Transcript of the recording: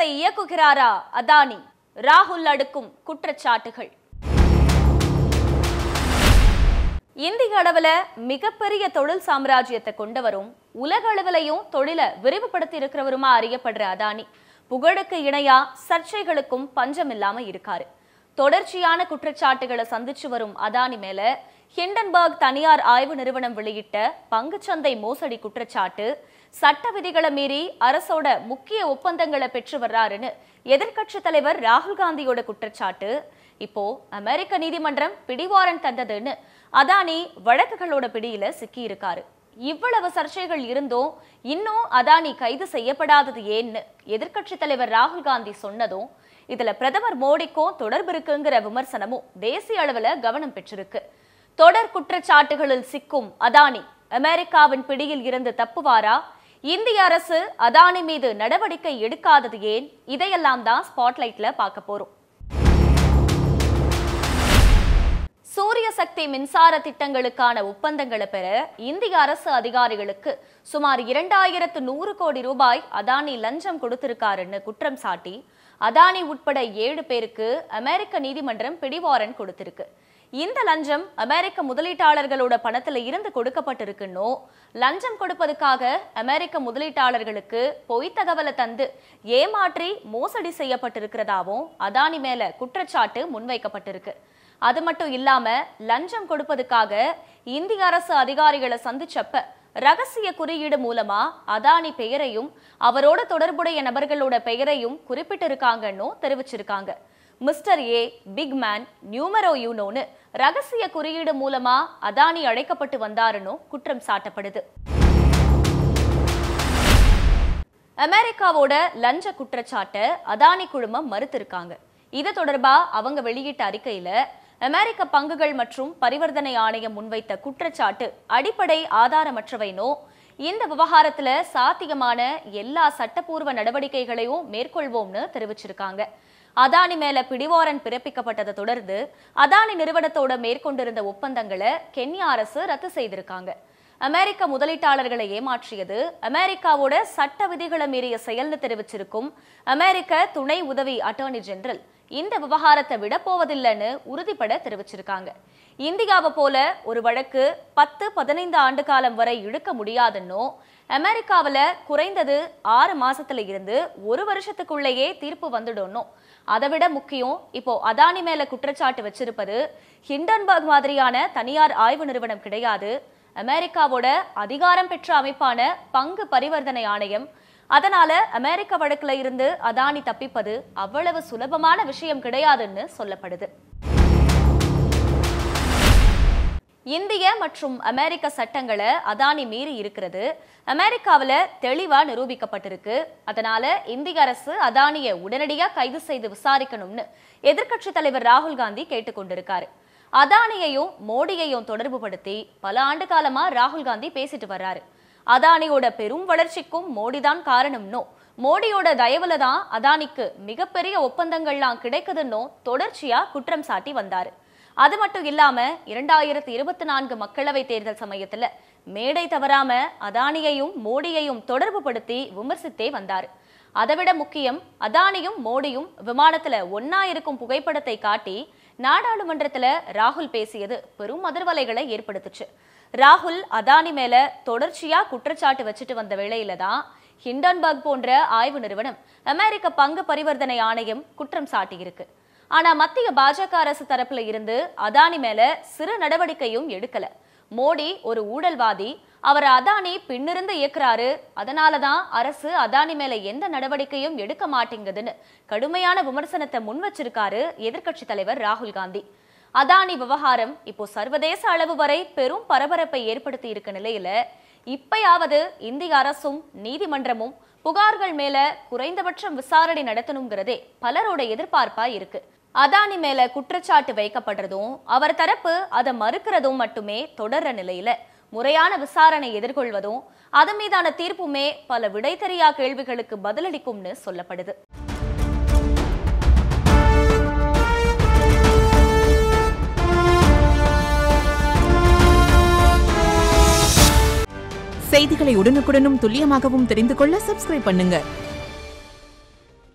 இயக்குகிறாரா அதானி ராகுல் அடுக்கும் குற்றச்சாட்டுகள் இந்திய அளவுல மிகப்பெரிய தொழில் சாம்ராஜ்யத்தை கொண்டவரும் உலக அளவிலையும் தொழிலை விரிவுபடுத்தி இருக்கிறவருமா அறியப்படுற அதானி புகழுக்கு இணையா சர்ச்சைகளுக்கும் பஞ்சம் இல்லாம இருக்காரு தொடர்ச்சியான குற்றச்சாட்டுகளை சந்திச்சு வரும் அதானி மேல ஹிண்டன்பர்க் தனியார் ஆய்வு நிறுவனம் வெளியிட்ட பங்குச்சந்தை மோசடி குற்றச்சாட்டு சட்ட விதிகளை மீறி அரசோட முக்கிய ஒப்பந்தங்களை பெற்று வர்றாருன்னு எதிர்க்கட்சி தலைவர் ராகுல் காந்தியோட குற்றச்சாட்டு இப்போ அமெரிக்க நீதிமன்றம் பிடிவாரண்ட் தந்ததுன்னு அதானி வழக்குகளோட பிடியில சிக்கி இருக்காரு இவ்வளவு சர்ச்சைகள் இருந்தும் இன்னும் அதானி கைது செய்யப்படாதது ஏன்னு எதிர்க்கட்சி தலைவர் ராகுல் காந்தி சொன்னதும் இதுல பிரதமர் மோடிக்கும் தொடர்பு இருக்குங்கிற விமர்சனமும் தேசிய அளவுல கவனம் பெற்றிருக்கு தொடர் குற்றச்சாட்டுகளில் சிக்கும் அதானி அமெரிக்காவின் பிடியில் இருந்து தப்புவாரா இந்திய அரசு அதானி மீது நடவடிக்கை எடுக்காதது ஏன் இதையெல்லாம் தான் ஸ்பாட்லைட்ல பார்க்க போறோம் சூரிய சக்தி மின்சார திட்டங்களுக்கான ஒப்பந்தங்களை பெற இந்திய அரசு அதிகாரிகளுக்கு சுமார் இரண்டாயிரத்து நூறு கோடி ரூபாய் அதானி லஞ்சம் கொடுத்திருக்காருன்னு குற்றம் சாட்டி அதானி உட்பட ஏழு பேருக்கு அமெரிக்க நீதிமன்றம் பிடிவாரண்ட் கொடுத்திருக்கு இந்த லஞ்சம் அமெரிக்க முதலீட்டாளர்களோட பணத்துல இருந்து கொடுக்கப்பட்டிருக்குன்னோ லஞ்சம் கொடுப்பதுக்காக அமெரிக்க முதலீட்டாளர்களுக்கு பொய் தகவலை தந்து ஏமாற்றி மோசடி செய்யப்பட்டிருக்கிறதாவும் அதானி மேல குற்றச்சாட்டு முன்வைக்கப்பட்டிருக்கு அது மட்டும் இல்லாம லஞ்சம் கொடுப்பதுக்காக இந்திய அரசு அதிகாரிகளை சந்திச்சப்ப ரகசிய குறியீடு மூலமா அதானி பெயரையும் அவரோட தொடர்புடைய நபர்களோட பெயரையும் குறிப்பிட்டிருக்காங்கன்னு தெரிவிச்சிருக்காங்க mister A big man numero யூனோன்னு ரகசிய குறியீடு மூலமா அதானி அழைக்கப்பட்டு வந்தாருன்னு குற்றம் சாட்டப்படுது அமெரிக்காவோட லஞ்ச குற்றச்சாட்டை அதானி குழுமம் மறுத்திருக்காங்க இது தொடர்பா அவங்க வெளியிட்ட அறிக்கையில அமெரிக்க பங்குகள் மற்றும் பரிவர்த்தனை ஆணையம் முன்வைத்த குற்றச்சாட்டு அடிப்படை ஆதாரமற்றவைனோ இந்த விவகாரத்துல சாத்தியமான எல்லா சட்டப்பூர்வ நடவடிக்கைகளையும் மேற்கொள்வோம்னு தெரிவிச்சிருக்காங்க அதானி மேல பிடிவாரன் பிறப்பிக்கப்பட்டதை தொடர்ந்து அதானி நிறுவனத்தோட மேற்கொண்டிருந்த ஒப்பந்தங்களை கென்யா அரசு ரத்து செய்திருக்காங்க அமெரிக்க முதலீட்டாளர்களை ஏமாற்றியது அமெரிக்காவோட சட்ட விதிகளை மீறிய செயல்னு தெரிவிச்சிருக்கும் அமெரிக்க துணை உதவி அட்டர்னி ஜெனரல் இந்த விவகாரத்தை விடப்போவதில்லைன்னு உறுதிப்பட தெரிவிச்சிருக்காங்க இந்தியாவை போல ஒரு வழக்கு பத்து பதினைந்து ஆண்டு காலம் வரை இழுக்க முடியாதுன்னோ அமெரிக்காவில் குறைந்தது ஆறு மாசத்துல இருந்து ஒரு வருஷத்துக்குள்ளேயே தீர்ப்பு வந்துடும்னோ அதை விட முக்கியம் இப்போ அதானி மேல குற்றச்சாட்டு வச்சிருப்பது ஹிண்டன்பர்க் மாதிரியான தனியார் ஆய்வு நிறுவனம் கிடையாது அமெரிக்காவோட அதிகாரம் பெற்ற அமைப்பான பங்கு பரிவர்த்தனை ஆணையம் அதனால அமெரிக்க வழக்குல இருந்து அதானி தப்பிப்பது அவ்வளவு சுலபமான விஷயம் கிடையாதுன்னு சொல்லப்படுது இந்திய மற்றும் அமெரிக்க சட்டங்களை அதானி மீறி இருக்கிறது அமெரிக்காவில் தெளிவா நிரூபிக்கப்பட்டிருக்கு அதனால இந்திய அரசு அதானியை உடனடியா கைது செய்து விசாரிக்கணும்னு எதிர்க்கட்சி தலைவர் ராகுல் காந்தி கேட்டுக்கொண்டிருக்காரு அதானியையும் மோடியையும் தொடர்பு படுத்தி பல ஆண்டு காலமா ராகுல் காந்தி பேசிட்டு வர்றாரு அதானியோட பெரும் வளர்ச்சிக்கும் மோடி தான் காரணம்னோ மோடியோட தயவுல தான் அதானிக்கு மிகப்பெரிய ஒப்பந்தங்கள்லாம் கிடைக்குதுன்னோ தொடர்ச்சியா குற்றம் சாட்டி வந்தாரு அது மட்டும் இல்லாம இரண்டாயிரத்தி இருபத்தி நான்கு மக்களவை தேர்தல் சமயத்துல மேடை தவறாம அதானியையும் மோடியையும் தொடர்பு படுத்தி விமர்சித்தே வந்தாரு அதைவிட முக்கியம் அதானியும் மோடியும் விமானத்துல ஒன்னா இருக்கும் புகைப்படத்தை காட்டி நாடாளுமன்றத்துல ராகுல் பேசியது பெரும் அதிர்வலைகளை ஏற்படுத்துச்சு ராகுல் அதானி மேல தொடர்ச்சியா குற்றச்சாட்டு வச்சுட்டு வந்த வேளையில தான் ஹிண்டன்பர்க் போன்ற ஆய்வு நிறுவனம் அமெரிக்க பங்கு பரிவர்த்தனை ஆணையம் குற்றம் சாட்டியிருக்கு ஆனா மத்திய பாஜக அரசு தரப்புல இருந்து அதானி மேல சிறு நடவடிக்கையும் எடுக்கல மோடி ஒரு ஊழல்வாதி அவர் அதானி பின்னிருந்து இயக்குறாரு அதனாலதான் அரசு அதானி மேல எந்த நடவடிக்கையும் எடுக்க மாட்டேங்குதுன்னு கடுமையான விமர்சனத்தை முன் வச்சிருக்காரு எதிர்க்கட்சி தலைவர் ராகுல் காந்தி அதானி விவகாரம் இப்போ சர்வதேச அளவு வரை பெரும் பரபரப்பை ஏற்படுத்தி இருக்க நிலையில இப்பயாவது இந்திய அரசும் நீதிமன்றமும் புகார்கள் மேல குறைந்தபட்சம் விசாரணை நடத்தணுங்கிறதே பலரோட எதிர்பார்ப்பா இருக்கு அதானி மேல குற்றச்சாட்டு வைக்கப்படுறதும் அவர் தரப்பு அதை மறுக்கிறதும் மட்டுமே தொடர்ற நிலையில முறையான விசாரணை எதிர்கொள்வதும் அது மீதான தீர்ப்புமே பல விடை தெரியா கேள்விகளுக்கு பதிலளிக்கும்னு சொல்லப்படுது செய்திகளை உடனுக்குடனும் துல்லியமாகவும் தெரிந்து கொள்ள சப்ஸ்கிரைப் பண்ணுங்க